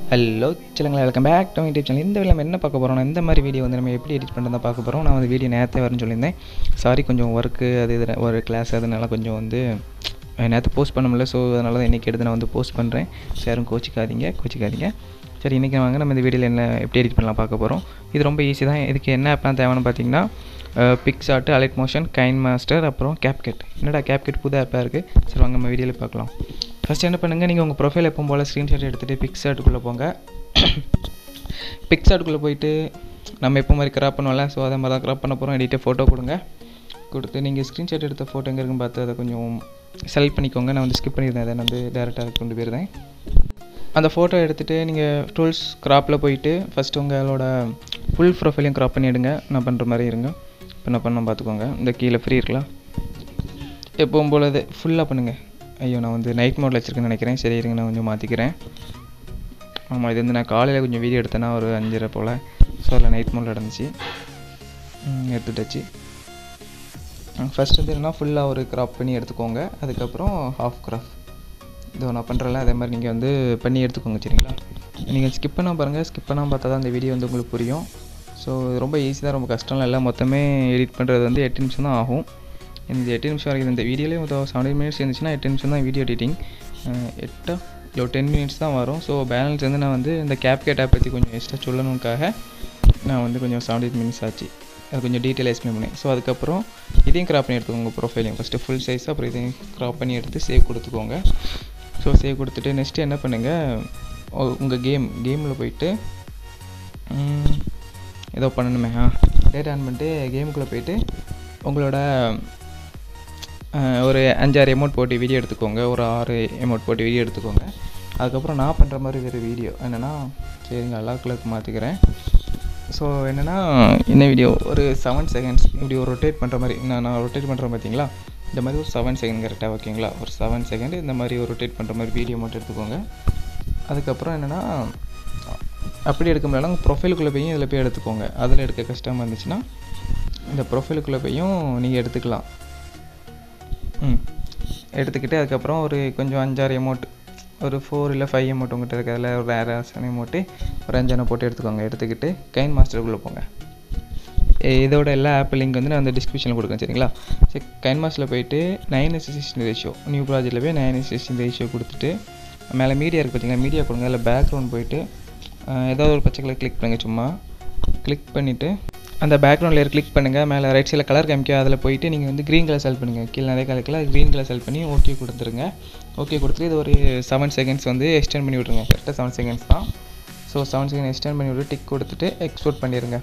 hello சிலங்களா welcome back to YouTube channel இந்த video நம்ம என்ன பார்க்க போகிறோம் இந்த மாதிரி வீடியோ வந்து நம்ம எப்படி எடிட் பண்ணுறதா பார்க்க போகிறோம் நான் வந்து வீடியோ நேரத்தே வரேன்னு சொல்லியிருந்தேன் சாரி கொஞ்சம் ஒர்க்கு அது இது ஒரு கிளாஸ் அதனால கொஞ்சம் வந்து நேற்று போஸ்ட் பண்ண முடியல ஸோ அதனால தான் இன்றைக்கி எடுத்து நான் வந்து போஸ்ட் பண்ணுறேன் யாரும் கோச்சிக்காதீங்க கோச்சிக்காதீங்க சரி இன்றைக்கி வாங்க நம்ம இந்த வீடியோவில் என்ன எப்படி எடிட் பண்ணலாம் பார்க்க போகிறோம் இது ரொம்ப ஈஸி தான் இதுக்கு என்ன ஆப்லாம் தேவைன்னு பார்த்தீங்கன்னா PicsArt Alight Motion KineMaster அப்புறம் கேப்கெட் என்னடா கேப்கெட் புது ஆப்பாக இருக்குது சரி வாங்க நம்ம வீடியோவில் பார்க்கலாம் ஃபஸ்ட் என்ன பண்ணுங்கள் நீங்கள் உங்கள் ப்ரொஃபைல் எப்பவும் போல் ஸ்க்ரீன்ஷாட் எடுத்துகிட்டு பிக்ஸாட்டுக்குள்ளே போங்க பிக்ஸாட்டுக்குள்ளே போயிட்டு நம்ம எப்போ மாதிரி கிராப் பண்ணுவோம்ல ஸோ அதே மாதிரி தான் கிராப் பண்ண போகிறோம் எடிட்டே ஃபோட்டோ கொடுங்க கொடுத்து நீங்கள் ஸ்க்ரீன்ஷாட் எடுத்த ஃபோட்டோ எங்கே இருக்குன்னு பார்த்து அதை கொஞ்சம் செலக்ட் பண்ணிக்கோங்க நான் வந்து ஸ்கிப் பண்ணியிருந்தேன் அதை நான் வந்து டேரெக்டாக கொண்டு போயிருந்தேன் அந்த ஃபோட்டோ எடுத்துகிட்டு நீங்கள் டூல்ஸ் க்ராப்பில் போயிட்டு ஃபஸ்ட்டு உங்களோட ஃபுல் ப்ரொஃபைலையும் க்ராப் பண்ணி எடுங்க நான் பண்ணுற மாதிரி இருங்க இப்போ நான் பண்ண பார்த்துக்கோங்க இந்த கீழே ஃப்ரீ இருக்கலாம் எப்பவும் போல் இது ஃபுல்லாக பண்ணுங்கள் ஐயோ நான் வந்து நைட் மோடில் வச்சுருக்கேன்னு நினைக்கிறேன் சரி இருங்க நான் கொஞ்சம் மாற்றிக்கிறேன் ஆமாம் இது வந்து நான் காலையில் கொஞ்சம் வீடியோ எடுத்தேன்னா ஒரு அஞ்சரை போல் ஸோ அதில் நைட் மோடில் நடந்துச்சு எடுத்துட்டாச்சு ஃபஸ்ட் வந்து என்னன்னா ஃபுல்லாக ஒரு க்ராப் பண்ணி எடுத்துக்கோங்க அதுக்கப்புறம் ஹாஃப் கிராஃப் இதோ நான் பண்ணுறல அதே மாதிரி நீங்கள் வந்து பண்ணி எடுத்துக்கோங்க சரிங்களா நீங்கள் ஸ்கிப் பண்ணால் பாருங்கள் ஸ்கிப் பண்ணால் பார்த்தா தான் இந்த வீடியோ வந்து உங்களுக்கு புரியும் ஸோ ரொம்ப ஈஸி தான் ரொம்ப கஷ்டம்லாம் இல்லை மொத்தமே எடிட் பண்ணுறது வந்து எட்டு நிமிஷம் தான் ஆகும் இந்த எட்டு நிமிஷம் வரைக்கும் இந்த வீடியோலேயே மொத்தம் செவன்டீன் மினிட்ஸ் இருந்துச்சுன்னா எட்டு நிமிஷம் தான் வீடியோ எடிட்டிங் எட்டா இல்லை டென் மினிட்ஸ் தான் வரும் ஸோ பேலன்ஸ் வந்து நான் வந்து இந்த கேப் கேட்டை பற்றி கொஞ்சம் எக்ஸ்ட்ரா சொல்லணுக்காக நான் வந்து கொஞ்சம் செவன்டீன் மினிட்ஸ் ஆச்சு அது கொஞ்சம் டீட்டெயில் எக்ஸ்பிளைன் பண்ணேன் ஸோ அதுக்கப்புறம் இதையும் க்ராப் பண்ணி எடுத்துக்கோங்க ப்ரொஃபைலையும் ஃபஸ்ட்டு ஃபுல் சைஸ் அப்புறம் இதையும் க்ராப் பண்ணி எடுத்து சேவ் கொடுத்துக்கோங்க ஸோ சேவ் கொடுத்துட்டு நெக்ஸ்ட்டு என்ன பண்ணுங்கள் உங்கள் கேம் கேமில் போயிட்டு ஏதோ பண்ணணுமே ஆ டேட்டா ஆன் பண்ணிட்டு கேமுக்குள்ளே போயிட்டு உங்களோட ஒரு அஞ்சாறு எமௌண்ட் போட்டு வீடியோ எடுத்துக்கோங்க ஒரு ஆறு எமௌண்ட் போட்டு வீடியோ எடுத்துக்கோங்க அதுக்கப்புறம் நான் பண்ணுற மாதிரி வேறு வீடியோ என்னென்னா சரிங்க எல்லா கலருக்கு மாற்றிக்கிறேன் ஸோ என்னென்னா என்ன வீடியோ ஒரு செவன் செகண்ட்ஸ் இப்படி ஒரு ரொட்டேட் பண்ணுற மாதிரி நான் நான் ரொட்டேட் பண்ணுறேன் பார்த்தீங்களா இந்த மாதிரி ஒரு செவன் செகண்ட் கரெக்டாக ஓகேங்களா ஒரு செவன் செகண்ட் இந்த மாதிரி ஒரு ரொட்டேட் பண்ணுற மாதிரி வீடியோ மட்டும் எடுத்துக்கோங்க அதுக்கப்புறம் என்னென்னா அப்படி எடுக்க முடியல உங்கள் ப்ரொஃபைலுக்குள்ளே போய் இதில் போய் எடுத்துக்கோங்க அதில் எடுக்க கஷ்டமாக இருந்துச்சுன்னா இந்த ப்ரொஃபைலுக்குள்ளே போயும் நீங்கள் எடுத்துக்கலாம் ம் எடுத்துக்கிட்டு அதுக்கப்புறம் ஒரு கொஞ்சம் அஞ்சாறு எமௌண்ட் ஒரு ஃபோர் இல்லை ஃபைவ் எமௌண்ட் உங்கள்கிட்ட இருக்கிறதுல ஒரு ரேராசன் எமௌண்ட்டு ஒரு அஞ்சனை போட்டு எடுத்துக்கோங்க எடுத்துக்கிட்டு கைன் மாஸ்டருக்குள்ளே போங்க இதோட எல்லா ஆப் லிங்க் வந்து நான் அந்த டிஸ்கிரிப்ஷனில் கொடுக்குறேன் சரிங்களா சரி கைன் மாஸ்டரில் போயிட்டு நைன் எஸ்எஸ்டின் ரேஷியோ நியூ ப்ராஜெக்ட்டில் போய் நைன் எஸ்எஸ்டின் ரேஷியோ கொடுத்துட்டு மேலே மீடியா இருக்குது பார்த்தீங்களா மீடியா கொடுங்க அதில் பேக்ரவுண்ட் போயிட்டு ஏதாவது ஒரு பச்சை கலர் கிளிக் பண்ணுங்கள் சும்மா கிளிக் பண்ணிவிட்டு அந்த பேக்ரவுண்ட் லேயர் கிளிக் பண்ணுங்கள் மேலே ரைட் சைடில் கலர் காமிக்கும் அதில் போயிட்டு நீங்கள் வந்து க்ரீன் கலர் செலக்ட் பண்ணுங்கள் கீழே நிறைய கலர் க்ரீன் கலர் செலக்ட் பண்ணி ஓகே கொடுத்துருங்க ஓகே கொடுத்துட்டு இது ஒரு செவன் செகண்ட்ஸ் வந்து எக்ஸ்டெண்ட் பண்ணி விட்ருங்க கரெக்டாக செவன் செகண்ட்ஸ் தான் ஸோ செவன் செகண்ட் எக்ஸ்டெண்ட் பண்ணி விட்டு டிக் கொடுத்துட்டு எக்ஸ்போர்ட் பண்ணிடுங்க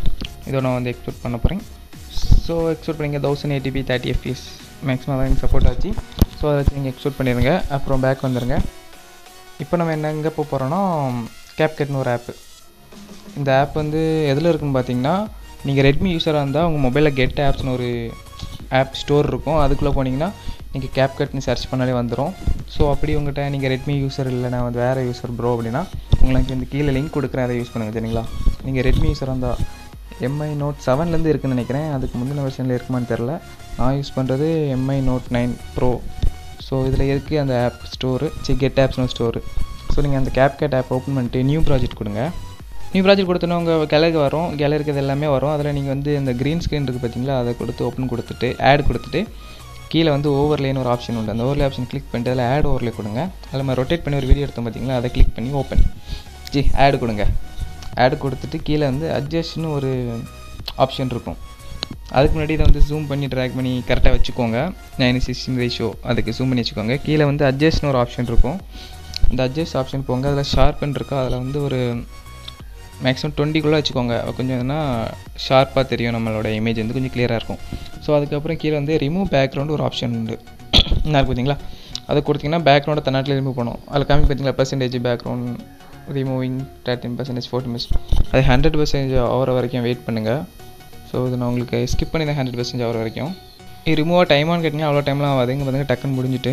இதோ நான் வந்து எக்ஸ்போர்ட் பண்ண போகிறேன் ஸோ எக்ஸ்போர்ட் பண்ணிங்க thousand eighty p thirty FPS maximum தான் எனக்கு சப்போர்ட் ஆச்சு ஸோ அதை வச்சு நீங்கள் எக்ஸ்போர்ட் பண்ணிடுங்க அப்புறம் பேக் வந்துடுங்க இப்போ நம்ம என்ன எங்கே போக போகிறோன்னா கேப்கட்னு ஒரு ஆப்பு இந்த ஆப் வந்து எதில் இருக்குன்னு பார்த்தீங்கன்னா நீங்கள் ரெட்மி யூஸராக இருந்தால் உங்கள் மொபைலில் கெட் ஆப்ஸ்னு ஒரு ஆப் ஸ்டோர் இருக்கும் அதுக்குள்ளே போனீங்கன்னா நீங்கள் கேப்கட்னு சர்ச் பண்ணாலே வந்துடும் ஸோ அப்படி உங்கள்கிட்ட நீங்கள் ரெட்மி யூஸர் இல்லை நான் வந்து வேறு யூஸர் ப்ரோ அப்படின்னா உங்களுக்கு இந்த கீழே லிங்க் கொடுக்குறேன் அதை யூஸ் பண்ணுங்கள் சரிங்களா நீங்கள் ரெட்மி யூஸராக இருந்தால் எம்ஐ நோட் செவன்லேருந்து இருக்குன்னு நினைக்கிறேன் அதுக்கு முந்தின வெர்ஷனில் இருக்குமான்னு தெரில நான் யூஸ் பண்ணுறது MI note nine pro so இதில் இருக்குது அந்த ஆப் ஸ்டோரு சி கெட் ஆப்ஸ்னு ஸ்டோரு ஸோ நீங்கள் அந்த கேப்கட் ஆப் ஓப்பன் பண்ணிட்டு நியூ ப்ராஜெக்ட் கொடுங்க நியூ ப்ராஜெக்ட் கொடுத்தோன்னா உங்கள் கேலருக்கு வரும் கேலருக்கு இது எல்லாமே வரும் அதில் நீங்கள் வந்து இந்த க்ரீன் ஸ்க்ரீன் இருக்குது பார்த்தீங்களா அதை கொடுத்து ஓப்பன் கொடுத்துட்டு ஆட் கொடுத்துட்டு கீழே வந்து ஓவர்லேன்னு ஒரு ஆப்ஷன் உண்டு அந்த ஓவர்லே ஆப்ஷன் கிளிக் பண்ணிட்டு அதில் ஆட் ஓவர்லே கொடுங்க அதில் நம்ம ரொட்டேட் பண்ணி ஒரு வீடியோ எடுத்தோம் பார்த்தீங்களா அதை கிளிக் பண்ணி ஓப்பன் ஜி ஆட் கொடுங்க ஆட் கொடுத்துட்டு கீழே வந்து அட்ஜஸ்ட்னு ஒரு ஆப்ஷன் இருக்கும் அதுக்கு முன்னாடி இதை வந்து ஜூம் பண்ணி ட்ராக் பண்ணி கரெக்டாக வச்சுக்கோங்க நைன் சிக்ஸ்டின் ரேஷியோ அதுக்கு ஜூம் பண்ணி வச்சுக்கோங்க கீழே வந்து அட்ஜஸ்ட்னு ஒரு ஆப்ஷன் இருக்கும் இந்த அட்ஜஸ்ட் ஆப்ஷன் போங்க அதில் ஷார்ப்னு இருக்கா அதில் வந்து ஒரு மேக்ஸிமம் டுவெண்ட்டிக்குள்ளே வச்சுக்கோங்க கொஞ்சம் எதுனா ஷார்ப்பாக தெரியும் நம்மளோட இமேஜ் வந்து கொஞ்சம் கிளியராக இருக்கும் ஸோ அதுக்கப்புறம் கீழே வந்து ரிமூவ் பேக்ரவுண்டு ஒரு ஆப்ஷன் உண்டு என்ன இருக்கு பார்த்தீங்களா அதை கொடுத்தீங்கன்னா பேக்ரவுண்டை தன்னாட்டில் ரிமூவ் பண்ணும் அதில் காமி பார்த்தீங்களா percentage background removing thirteen percentage forty minutes அது ஹண்ட்ரட் பர்சன்டேஜ் ஆகிற வரைக்கும் வெயிட் பண்ணுங்கள் ஸோ இது நான் உங்களுக்கு ஸ்கிப் பண்ணி தான் ஹண்ட்ரட் பர்சன்டேஜ் ஆகிற வரைக்கும் இது ரிமூவாக டைமானு கேட்டிங்கன்னா அவ்வளோ டைம்லாம் ஆகாது இங்கே வந்து டக்குன்னு முடிஞ்சுட்டு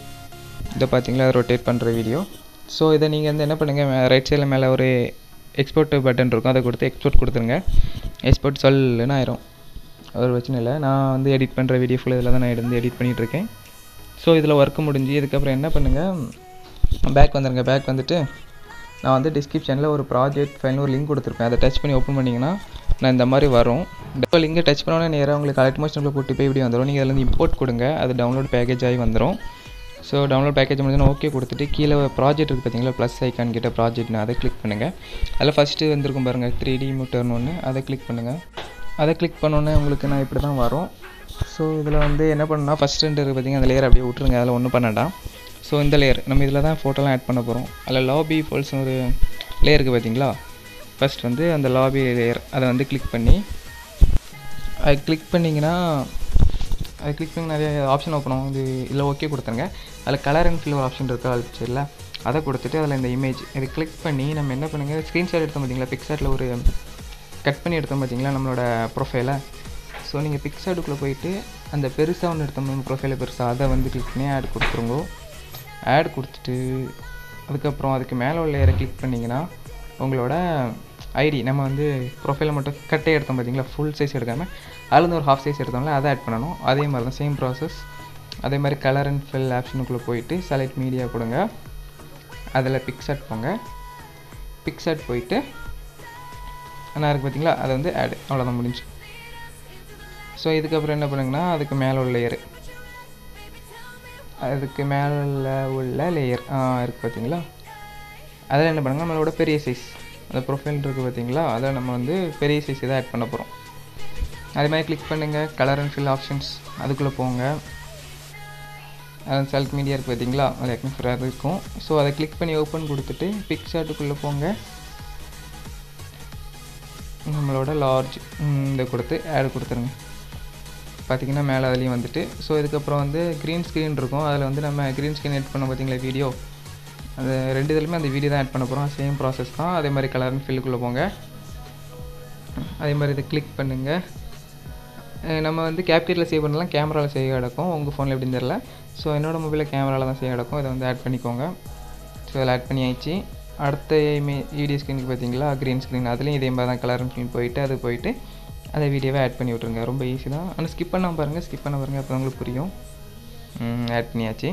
இதை பார்த்தீங்களா அதை ரொட்டேட் பண்ணுற வீடியோ ஸோ இதை நீங்கள் வந்து என்ன பண்ணுங்கள் ரைட் சைடில் மேலே ஒரு எக்ஸ்போர்ட் பட்டன் இருக்கும் அதை கொடுத்து எக்ஸ்போர்ட் கொடுத்துருங்க எக்ஸ்போர்ட் சொல்லுன்னு ஆயிரும் ஒரு பிரச்சனை இல்லை நான் வந்து எடிட் பண்ணுற வீடியோ ஃபுல் இதில் தான் நான் எடுத்து எடிட் பண்ணிகிட்ருக்கேன் ஸோ இதில் ஒர்க்கு முடிஞ்சு இதுக்கப்புறம் என்ன பண்ணுங்கள் பேக் வந்துடுங்க பேக் வந்துட்டு நான் வந்து டிஸ்கிரிப்ஷனில் ஒரு ப்ராஜெக்ட் ஃபைல்னு ஒரு லிங்க் கொடுத்துருப்பேன் அதை டச் பண்ணி ஓப்பன் பண்ணிங்கன்னா நான் இந்த மாதிரி வரும் இப்போ லிங்கை டச் பண்ணோன்னே நேராக உங்களுக்கு கலெக்ட் மோஷனில் போட்டு போய் இப்படி வந்துடும் நீங்கள் அதில் இம்போர்ட் கொடுங்க அது டவுன்லோட் பேக்கேஜ் ஆகி வந்துடும் ஸோ டவுன்லோட் பேக்கேஜ் முடிஞ்சோன்னா ஓகே கொடுத்துட்டு கீழே ப்ராஜெக்ட் இருக்குது பார்த்தீங்களா ப்ளஸ் ஐக்கான் கிட்ட ப்ராஜெக்ட்னு அதை கிளிக் பண்ணுங்கள் அதில் ஃபஸ்ட்டு வந்திருக்கும் பாருங்கள் த்ரீ டி மூட்டர்னு ஒன்று அதை கிளிக் பண்ணுங்கள் அதை கிளிக் பண்ணோன்னே உங்களுக்கு நான் இப்படி தான் வரும் ஸோ இதில் வந்து என்ன பண்ணணும்னா ஃபஸ்ட் ரெண்டு இருக்குது பார்த்தீங்கன்னா அந்த லேயர் அப்படியே விட்ருங்க அதில் ஒன்றும் பண்ணாண்டாம் ஸோ இந்த லேயர் நம்ம இதில் தான் ஃபோட்டோலாம் ஆட் பண்ண போகிறோம் அதில் லாபி ஃபால்ஸ் ஒரு லேயர் இருக்குது பார்த்தீங்களா ஃபஸ்ட் வந்து அந்த லாபி லேயர் அதை வந்து கிளிக் பண்ணி அது கிளிக் பண்ணிங்கன்னா அது கிளிக் பண்ணி நிறைய ஆப்ஷன் ஓப்பன் ஆகும் இது இதில் ஓகே கொடுத்துருங்க அதில் கலர் அண்ட் ஃபில் ஒரு ஆப்ஷன் இருக்கா அது சரில அதை கொடுத்துட்டு அதில் இந்த இமேஜ் இதை கிளிக் பண்ணி நம்ம என்ன பண்ணுங்க ஸ்க்ரீன்ஷாட் எடுத்தோம் பார்த்தீங்களா பிக்சாட்டில் ஒரு கட் பண்ணி எடுத்தோம் பார்த்தீங்களா நம்மளோட ப்ரொஃபைலை ஸோ நீங்கள் பிக்சாட்டுக்குள்ளே போயிட்டு அந்த பெருசாக ஒன்று எடுத்தோம் நம்ம ப்ரொஃபைலை பெருசாக அதை வந்து கிளிக் பண்ணி ஆட் கொடுத்துருங்கோ ஆட் கொடுத்துட்டு அதுக்கப்புறம் அதுக்கு மேலே உள்ள லேயரை கிளிக் பண்ணிங்கன்னா உங்களோட ஐடி நம்ம வந்து ப்ரொஃபைலை மட்டும் கட்டே எடுத்தோம் பார்த்தீங்களா ஃபுல் சைஸ் எடுக்காமல் அதுலேருந்து ஒரு ஹாஃப் சைஸ் எடுத்தோம்ல அதை ஆட் பண்ணணும் அதே மாதிரி தான் சேம் ப்ராசஸ் அதே மாதிரி கலர் அண்ட் ஃபில் ஆப்ஷனுக்குள்ளே போயிட்டு செலக்ட் மீடியா கொடுங்க அதில் பிக்சட் போங்க பிக்சட் போயிட்டு என்ன இருக்குது பார்த்தீங்களா அதை வந்து ஆட் அவ்வளோதான் முடிஞ்சு ஸோ இதுக்கப்புறம் என்ன பண்ணுங்கன்னா அதுக்கு மேலே உள்ள லேயரு அதுக்கு மேலே உள்ள லேயர் இருக்குது பார்த்தீங்களா அதில் என்ன பண்ணுங்க நம்மளோட பெரிய சைஸ் அந்த ப்ரொஃபைல் இருக்குது பார்த்தீங்களா அதில் நம்ம வந்து பெரிய சைஸ் இதை ஆட் பண்ண போகிறோம் அதே மாதிரி கிளிக் பண்ணுங்கள் கலர் அண்ட் ஃபில் ஆப்ஷன்ஸ் அதுக்குள்ளே போங்க அது செல்ஃப் மீடியா இருக்குது பார்த்தீங்களா அது ஏற்கனவே ஃப்ரீயாக இருக்கும் ஸோ அதை கிளிக் பண்ணி ஓப்பன் கொடுத்துட்டு பிக்சாட்டுக்குள்ளே போங்க நம்மளோட லார்ஜ் இதை கொடுத்து ஆட் கொடுத்துருங்க பார்த்தீங்கன்னா மேலே அதுலேயும் வந்துட்டு ஸோ இதுக்கப்புறம் வந்து க்ரீன் ஸ்க்ரீன் இருக்கும் அதில் வந்து நம்ம க்ரீன் ஸ்க்ரீன் ஆட் பண்ண பார்த்தீங்களா வீடியோ அந்த ரெண்டு இதுலையுமே அந்த வீடியோ தான் ஆட் பண்ண போகிறோம் சேம் ப்ராசஸ் தான் அதே மாதிரி கலர் ஃபில்லுக்குள்ளே போங்க அதே மாதிரி இதை கிளிக் பண்ணுங்கள் நம்ம வந்து கேப்கேட்டில் சேவ் பண்ணலாம் கேமராவில் சேவ் கிடக்கும் உங்கள் ஃபோனில் எப்படின்னு தெரில ஸோ என்னோடய மொபைலில் கேமராவில் தான் சேவ் கிடக்கும் இதை வந்து ஆட் பண்ணிக்கோங்க ஸோ இதில் ஆட் பண்ணி ஆயிடுச்சு அடுத்த இமே வீடியோ ஸ்க்ரீனுக்கு பார்த்தீங்களா க்ரீன் ஸ்க்ரீன் அதுலேயும் இதே மாதிரி தான் கலர் ஸ்க்ரீன் போயிட்டு அது போயிட்டு அந்த வீடியோவை ஆட் பண்ணி விட்ருங்க ரொம்ப ஈஸி தான் ஆனால் ஸ்கிப் பண்ணாமல் பாருங்கள் ஸ்கிப் பண்ண பாருங்கள் அப்போ உங்களுக்கு புரியும் ஆட் பண்ணியாச்சு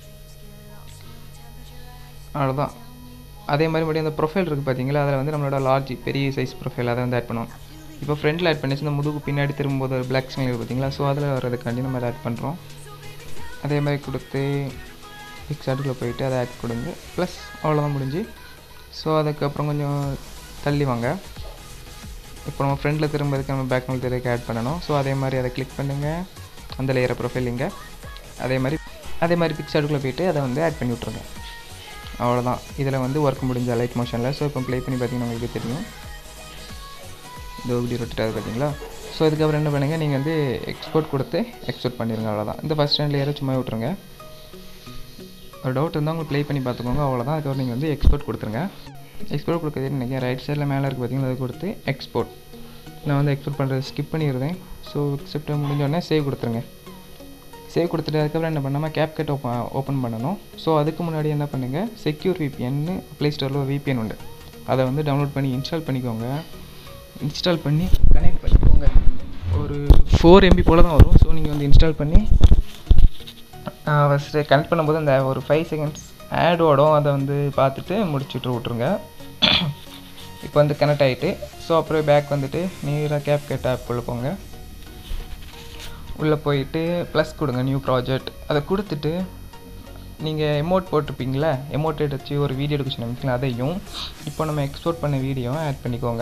அவ்வளோதான் அதே மாதிரி மறுபடியும் அந்த ப்ரொஃபைல் இருக்குது பார்த்தீங்களா அதில் வந்து நம்மளோட லார்ஜ் பெரிய சைஸ் ப்ரொஃபைல் அதை வந்து ஆட் பண்ணுவோம் இப்போ ஃப்ரண்ட்டில் ஆட் பண்ணிச்சு இந்த முதுகு பின்னாடி திரும்பும்போது ஒரு பிளாக் ஸ்க்ரீன் இருக்குது பார்த்தீங்களா ஸோ அதில் வர்றதுக்காண்டி நம்ம அதை ஆட் பண்ணுறோம் அதே மாதிரி கொடுத்து பிக்சாட்டுக்குள்ளே போயிட்டு அதை ஆட் கொடுங்க ப்ளஸ் அவ்வளோதான் முடிஞ்சு ஸோ அதுக்கப்புறம் கொஞ்சம் தள்ளி வாங்க இப்போ நம்ம ஃப்ரெண்டில் திரும்பதுக்கு நம்ம பேக் மேல் தெரியக்கு ஆட் பண்ணணும் ஸோ அதே மாதிரி அதை கிளிக் பண்ணுங்கள் அந்த லேயரை ப்ரொஃபைல் இங்கே அதே மாதிரி அதே மாதிரி பிக்சாட்டுக்குள்ளே போயிட்டு அதை வந்து ஆட் பண்ணி விட்ருங்க அவ்வளோதான் இதில் வந்து ஒர்க் முடிஞ்ச லைட் மோஷனில் ஸோ இப்போ ப்ளே பண்ணி பார்த்தீங்கன்னா உங்களுக்கு தெரியும் இந்த இப்படி ரொட்டேட் பார்த்தீங்களா ஸோ இதுக்கப்புறம் என்ன பண்ணுங்கள் நீங்கள் வந்து எக்ஸ்போர்ட் கொடுத்து எக்ஸ்போர்ட் பண்ணிடுங்க அவ்வளோதான் இந்த ஃபஸ்ட் ஸ்டாண்ட் லேயரை சும்மா விட்ருங்க ஒரு டவுட் இருந்தால் உங்களுக்கு ப்ளே பண்ணி பார்த்துக்கோங்க அவ்வளோதான் அதுக்கப்புறம் நீங்கள் வந்து எக்ஸ்போர்ட் கொடுத்துருங்க எக்ஸ்போர்ட் கொடுக்குறது நினைக்கிறேன் ரைட் சைடில் மேலே இருக்குது பார்த்தீங்களா அதை கொடுத்து எக்ஸ்போர்ட் நான் வந்து எக்ஸ்போர்ட் பண்ணுறது ஸ்கிப் பண்ணிடுறேன் ஸோ எக்ஸப்ட் முடிஞ்சோடனே சேவ் கொடுத்துருங்க சேவ் கொடுத்துட்டு அதுக்கப்புறம் என்ன பண்ணாமல் கேப் கட் ஓப்பன் ஓப்பன் பண்ணணும் ஸோ அதுக்கு முன்னாடி என்ன பண்ணுங்கள் செக்யூர் விபிஎன்னு ப்ளே ஸ்டோரில் ஒரு விபிஎன் உண்டு அதை வந்து டவுன்லோட் பண்ணி இன்ஸ்டால் பண்ணிக்கோங்க இன்ஸ்டால் பண்ணி கனெக்ட் பண்ணிக்கோங்க ஒரு ஃபோர் எம்பி போல் தான் வரும் ஸோ நீங்கள் வந்து இன்ஸ்டால் பண்ணி ஃபஸ்ட்டு கனெக்ட் பண்ணும்போது அந்த ஒரு ஃபைவ் செகண்ட்ஸ் ஆட் ஓடும் அதை வந்து பார்த்துட்டு முடிச்சுட்டு விட்ருங்க இப்போ வந்து கனெக்ட் ஆகிட்டு ஸோ அப்புறம் பேக் வந்துட்டு நேராக கேப் கேட் ஆப்புக்குள்ளே போங்க உள்ளே போயிட்டு ப்ளஸ் கொடுங்க நியூ ப்ராஜெக்ட் அதை கொடுத்துட்டு நீங்கள் எமௌண்ட் போட்டிருப்பீங்களே எமௌண்ட் எடுத்து ஒரு வீடியோ எடுக்க சொன்னீங்களா அதையும் இப்போ நம்ம எக்ஸ்போர்ட் பண்ண வீடியோவை ஆட் பண்ணிக்கோங்க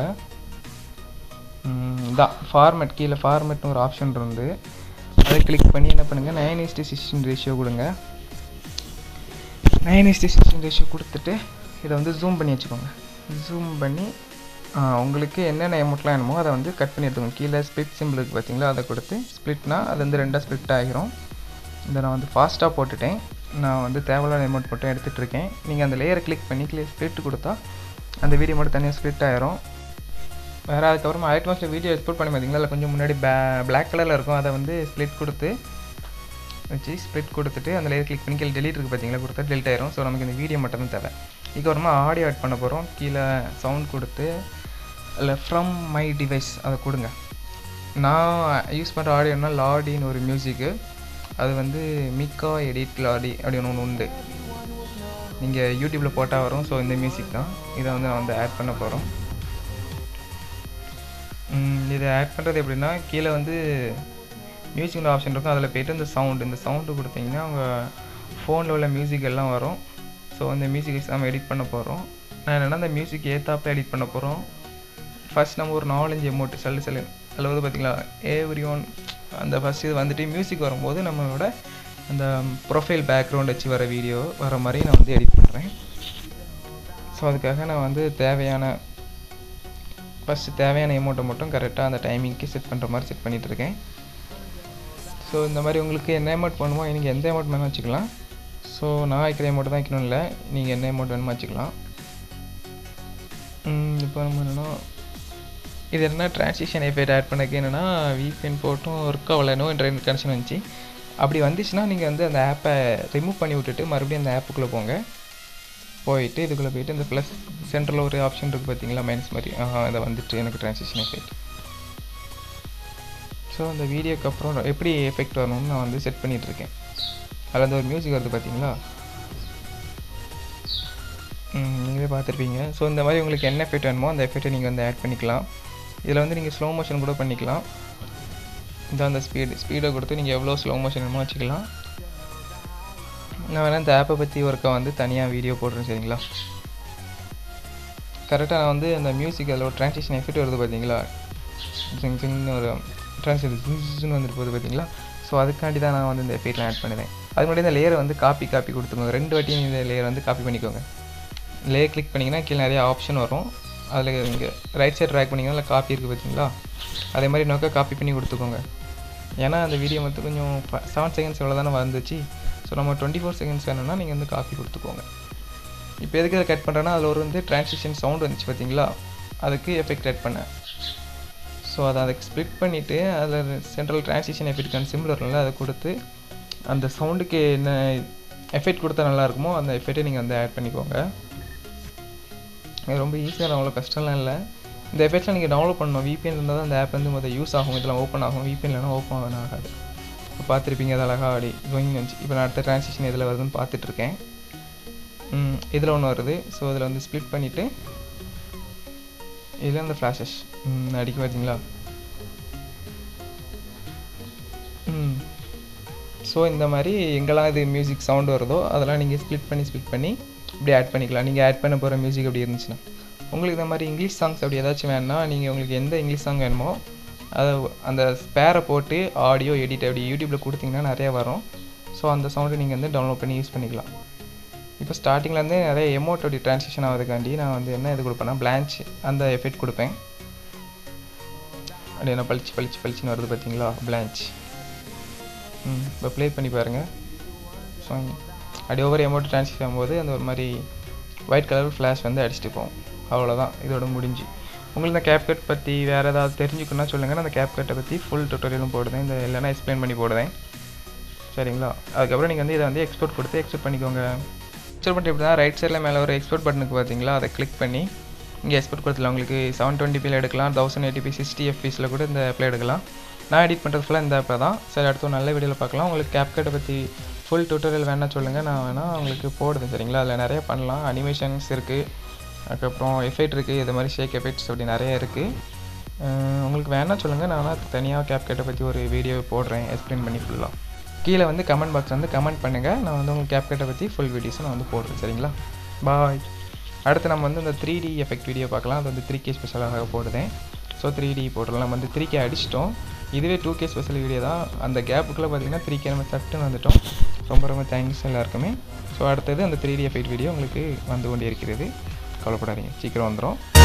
இதான் ஃபார்மேட் கீழே ஃபார்மேட்னு ஒரு ஆப்ஷன் இருந்து அதை கிளிக் பண்ணி என்ன பண்ணுங்கள் நைன் இஸ்டி சிக்ஸ்டின் ரேஷியோ கொடுங்க நைன் இஸ்டி சிக்ஸ்டின் ரேஷியோ கொடுத்துட்டு இதை வந்து ஜூம் பண்ணி வச்சுக்கோங்க ஜூம் பண்ணி உங்களுக்கு என்னென்ன எமௌண்ட்லாம் வேணுமோ அதை வந்து கட் பண்ணி எடுத்துக்கோங்க கீழே ஸ்ப்ளிட் சிம்பிள் இருக்குது பார்த்தீங்களா அதை கொடுத்து ஸ்ப்ளிட்னா அது வந்து ரெண்டாக ஸ்ப்ளிட் ஆகிரும் இதை நான் வந்து ஃபாஸ்ட்டாக போட்டுட்டேன் நான் வந்து தேவையில்லாத அமௌண்ட் மட்டும் எடுத்துகிட்டு இருக்கேன் நீங்கள் அந்த லேயரை கிளிக் பண்ணி கிளிக் ஸ்ப்ளிட் கொடுத்தா அந்த வீடியோ மட்டும் தனியாக ஸ்ப்ளிட் ஆயிரும் வேறு அதுக்கப்புறமா ஐட் மாஸ்டர் வீடியோ எக்ஸ்போர்ட் பண்ணி பார்த்தீங்களா அதில் கொஞ்சம் முன்னாடி பே பிளாக் கலரில் இருக்கும் அதை வந்து ஸ்ப்ளிட் கொடுத்து வச்சு ஸ்ப்ளிட் கொடுத்துட்டு அந்த லேயர் கிளிக் பண்ணி கீழே டெலிட் இருக்குது பார்த்தீங்களா கொடுத்தா டெலிட் ஆயிரும் ஸோ நமக்கு இந்த வீடியோ மட்டும் தான் தேவை இதுக்கப்புறமா ஆடியோ ஆட் பண்ண போகிறோம் கீழே சவுண்ட் கொடுத்து இல்லை ஃப்ரம் மை டிவைஸ் அதை கொடுங்க நான் யூஸ் பண்ணுற ஆடியோனா லாடின்னு ஒரு மியூசிக்கு அது வந்து மிக்கா எடிட் லாடி அப்படின்னு ஒன்று உண்டு நீங்கள் யூடியூப்பில் போட்டால் வரும் ஸோ இந்த மியூசிக் தான் இதை வந்து நான் வந்து ஆட் பண்ண போகிறோம் இதை ஆட் பண்ணுறது எப்படின்னா கீழே வந்து மியூசிக்னு ஆப்ஷன் இருக்கும் அதில் போய்ட்டு இந்த சவுண்டு இந்த சவுண்டு கொடுத்தீங்கன்னா உங்கள் ஃபோனில் உள்ள மியூசிக் எல்லாம் வரும் ஸோ அந்த மியூசிக் நம்ம எடிட் பண்ண போகிறோம் நான் என்னென்னா அந்த மியூசிக் ஏத்தாப்பில் எடிட் பண்ண போகிறோம் ஃபஸ்ட் நம்ம ஒரு நாலஞ்சு எமௌண்ட் செல்லு செல்லு அதில் வந்து பார்த்திங்களா ஏவ்ரி ஒன் அந்த ஃபஸ்ட் இது வந்துட்டு மியூசிக் வரும்போது நம்மளோட அந்த ப்ரொஃபைல் பேக்ரவுண்ட் வச்சு வர வீடியோ வர மாதிரி நான் வந்து எடிட் பண்ணுறேன் ஸோ அதுக்காக நான் வந்து தேவையான ஃபஸ்ட்டு தேவையான எமௌண்ட்டை மட்டும் கரெக்டாக அந்த டைமிங்க்கு செட் பண்ணுற மாதிரி செட் பண்ணிகிட்ருக்கேன் ஸோ இந்த மாதிரி உங்களுக்கு என்ன அமௌண்ட் வேணுமோ நீங்கள் எந்த அமௌண்ட் வேணும் வச்சுக்கலாம் ஸோ நான் வைக்கிற அமௌண்ட் தான் வைக்கணும் இல்லை நீங்கள் என்ன அமௌண்ட் வேணுமோ வச்சுக்கலாம் இப்போ நம்ம என்னென்னா இது என்ன ட்ரான்சிஷன் எஃபெக்ட் ஆட் பண்ணக்கு என்னென்னா விபிஎன் போட்டும் ஒர்க் ஆகலைனோ இன்டர்நெட் கனெக்ஷன் வந்துச்சு அப்படி வந்துச்சுன்னா நீங்கள் வந்து அந்த ஆப்பை ரிமூவ் பண்ணி விட்டுட்டு மறுபடியும் அந்த ஆப்புக்குள்ளே போங்க போயிட்டு இதுக்குள்ளே போயிட்டு இந்த ப்ளஸ் சென்டரில் ஒரு ஆப்ஷன் இருக்குது பார்த்தீங்களா மைனஸ் மாதிரி அதை வந்துட்டு எனக்கு ட்ரான்சிஷன் எஃபெக்ட் ஸோ அந்த வீடியோக்கு அப்புறம் எப்படி எஃபெக்ட் வரணும்னு நான் வந்து செட் பண்ணிகிட்ருக்கேன் அதில் அந்த ஒரு மியூசிக் வருது பார்த்தீங்களா நீங்களே பார்த்துருப்பீங்க ஸோ இந்த மாதிரி உங்களுக்கு என்ன எஃபெக்ட் வேணுமோ அந்த எஃபெக்ட்டை நீங்கள் வந்து ஆட் பண்ணிக்கலாம் இதில் வந்து நீங்கள் ஸ்லோ மோஷன் கூட பண்ணிக்கலாம் இந்த அந்த ஸ்பீடு ஸ்பீடை கொடுத்து நீங்கள் எவ்வளோ ஸ்லோ மோஷன் வேணுமோ வச்சுக்கலாம் நான் வேணால் இந்த ஆப்பை பற்றி ஒர்க்கை வந்து தனியாக வீடியோ போடுறேன் சரிங்களா கரெக்டாக நான் வந்து அந்த மியூசிக் அதில் ஒரு ட்ரான்சிஷன் எஃபெக்ட் வருது பார்த்தீங்களா ஜிங் ஜிங்னு ஒரு ட்ரான்ஸ்லேட் ஜிங்னு வந்துட்டு போகுது பார்த்தீங்களா ஸோ அதுக்காண்டி தான் நான் வந்து இந்த எஃபெக்ட்லாம் ஆட் பண்ணுவேன் அது முன்னாடி இந்த லேயரை வந்து காப்பி காப்பி கொடுத்துக்கோங்க ரெண்டு வாட்டியும் இந்த லேயர் வந்து காப்பி பண்ணிக்கோங்க லேயர் கிளிக் பண்ணிங்கன்னா கீழே நிறைய ஆப்ஷன் வரும் அதில் இங்கே ரைட் சைட் ட்ராக் பண்ணிங்கன்னா அதில் காப்பி இருக்குது பார்த்தீங்களா அதே மாதிரி நோக்க காப்பி பண்ணி கொடுத்துக்கோங்க ஏன்னா அந்த வீடியோ வந்து கொஞ்சம் செவன் செகண்ட்ஸ் எவ்வளோ தானே வந்துச்சு ஸோ நம்ம டுவெண்ட்டி ஃபோர் செகண்ட்ஸ் வேணும்னா நீங்கள் வந்து காப்பி கொடுத்துக்கோங்க இப்போ எதுக்கு அதை கட் பண்ணுறேன்னா அதில் ஒரு வந்து ட்ரான்சிஷன் சவுண்ட் வந்துச்சு பார்த்தீங்களா அதுக்கு எஃபெக்ட் ஆட் பண்ணேன் ஸோ அதை அதுக்கு ஸ்ப்ளிட் பண்ணிவிட்டு அதில் சென்ட்ரல் ட்ரான்சிஷன் எஃபெக்ட்கான சிம்பிள் வரும்ல அதை கொடுத்து அந்த சவுண்டுக்கு என்ன எஃபெக்ட் கொடுத்தா நல்லா இருக்குமோ அந்த எஃபெக்ட்டை நீங்கள் வந்து ஆட் பண்ணிக்கோங்க இது ரொம்ப ஈஸியாக அவ்வளோ கஷ்டம்லாம் இல்லை இந்த எஃபெக்ட்லாம் நீங்கள் டவுன்லோட் பண்ணணும் விபிஎன் இருந்தால் தான் அந்த ஆப் வந்து முதல் யூஸ் ஆகும் இதெல்லாம் ஓப்பன் ஆகும் விபிஎன் இல்லைனா ஓப்பன் ஆகணும் ஆகாது இப்போ பார்த்துருப்பீங்க அது அழகாக ஆடி கோயிங் வந்துச்சு இப்போ நான் அடுத்த ட்ரான்சிஷன் இதில் வருதுன்னு பார்த்துட்ருக்கேன் இதில் ஒன்று வருது ஸோ இதில் வந்து ஸ்ப்ளிட் பண்ணிவிட்டு இதில் இந்த ஃப்ளாஷஸ் அடிக்க பார்த்தீங்களா ம் ஸோ இந்த மாதிரி எங்கெல்லாம் இது மியூசிக் சவுண்ட் வருதோ அதெல்லாம் நீங்கள் ஸ்ப்ளிட் பண்ணி ஸ்ப்ளிட் பண்ணி இப்படி ஆட் பண்ணிக்கலாம் நீங்கள் ஆட் பண்ண போகிற மியூசிக் அப்படி இருந்துச்சுன்னா உங்களுக்கு இந்த மாதிரி இங்கிலீஷ் சாங்ஸ் அப்படி ஏதாச்சும் வேணும்னா நீங்கள் உங்களுக்கு எந்த இங்கிலீஷ் சாங் வேணுமோ அதை அந்த ஸ்பேரை போட்டு ஆடியோ எடிட் அப்படி யூடியூப்பில் கொடுத்தீங்கன்னா நிறையா வரும் ஸோ அந்த சவுண்டை நீங்கள் வந்து டவுன்லோட் பண்ணி யூஸ் பண்ணிக்கலாம் இப்போ ஸ்டார்டிங்லேருந்தே நிறைய எமௌண்ட் அப்படி ட்ரான்ஸ்லேஷன் ஆகிறதுக்காண்டி நான் வந்து என்ன இது கொடுப்பேன்னா பிளான்ச் அந்த எஃபெக்ட் கொடுப்பேன் அப்படி என்ன பளிச்சு பளிச்சு பளிச்சுன்னு வருது பார்த்தீங்களா பிளான்ச் ம் இப்போ ப்ளே பண்ணி பாருங்கள் ஸோ அப்படி ஒவ்வொரு அமௌண்ட் ட்ரான்ஸ்ஃபர் ஆகும்போது அந்த ஒரு மாதிரி ஒயிட் கலர் ஃப்ளாஷ் வந்து அடிச்சுட்டு போகும் அவ்வளோதான் இதோட முடிஞ்சு உங்களுக்கு இந்த கேப்கட் பற்றி வேறு ஏதாவது தெரிஞ்சுக்கணும்னா சொல்லுங்கள் நான் அந்த கேப்கட்டை பற்றி ஃபுல் டுட்டோரியலும் போடுதேன் இந்த இல்லைனா எக்ஸ்பிளைன் பண்ணி போடுதேன் சரிங்களா அதுக்கப்புறம் நீங்கள் வந்து இதை வந்து எக்ஸ்போர்ட் கொடுத்து எக்ஸ்போர்ட் பண்ணிக்கோங்க எக்ஸ்போர்ட் பண்ணிட்டு எப்படி தான் ரைட் சைடில் மேலே ஒரு எக்ஸ்போர்ட் பட்டனுக்கு பார்த்தீங்களா அதை கிளிக் பண்ணி இங்கே எக்ஸ்போர்ட் கொடுத்துல உங்களுக்கு செவன் டுவெண்ட்டி பியில் எடுக்கலாம் தௌசண்ட் எயிட்டி பி சிக்ஸ்டி எஃபிஸில் கூட இந்த ஆப்பில் எடுக்கலாம் நான் எடிட் பண்ணுறது ஃபுல்லாக இந்த ஆப்பில் தான் சரி அடுத்த ஒரு நல்ல வீடியோவில் பார்க்கலாம் உங்களுக்கு கேப்கட்டை பற்றி ஃபுல் டுட்டோரியல் வேணால் சொல்லுங்கள் நான் வேணால் உங்களுக்கு போடுது சரிங்களா அதில் நிறைய பண்ணலாம் அனிமேஷன்ஸ் இருக்குது அதுக்கப்புறம் எஃபெக்ட் இருக்குது இது மாதிரி ஷேக் எஃபெக்ட்ஸ் அப்படி நிறைய இருக்குது உங்களுக்கு வேணால் சொல்லுங்கள் நான் வேணால் தனியாக கேப்கட்டை பற்றி ஒரு வீடியோ போடுறேன் எக்ஸ்பிளைன் பண்ணி ஃபுல்லாக கீழே வந்து கமெண்ட் பாக்ஸ் வந்து கமெண்ட் பண்ணுங்கள் நான் வந்து உங்களுக்கு கேப்கட்டை பற்றி ஃபுல் வீடியோஸும் நான் வந்து போடுறேன் சரிங்களா பாய் அடுத்து நம்ம வந்து இந்த த்ரீ டி எஃபெக்ட் வீடியோ பார்க்கலாம் அது வந்து த்ரீ கே ஸ்பெஷலாக போடுதேன் ஸோ த்ரீ டி போட்டுடலாம் நம்ம வந்து த்ரீ கே அடிச்சிட்டோம் இதுவே டூ கே ஸ்பெஷல் வீடியோ தான் அந்த கேப்புக்குள்ளே பார்த்தீங்கன்னா த்ரீ கே நம்ம சட்டுன்னு வந்துட்டோம் ரொம்ப ரொம்ப தேங்க்ஸ் எல்லாருக்குமே ஸோ அடுத்தது அந்த த்ரீ டி எஃபெக்ட் வீடியோ உங்களுக்கு வந்து கொண்டே இருக்கிறது கவலைப்படாதீங்க சீக்கிரம் வந்துடும்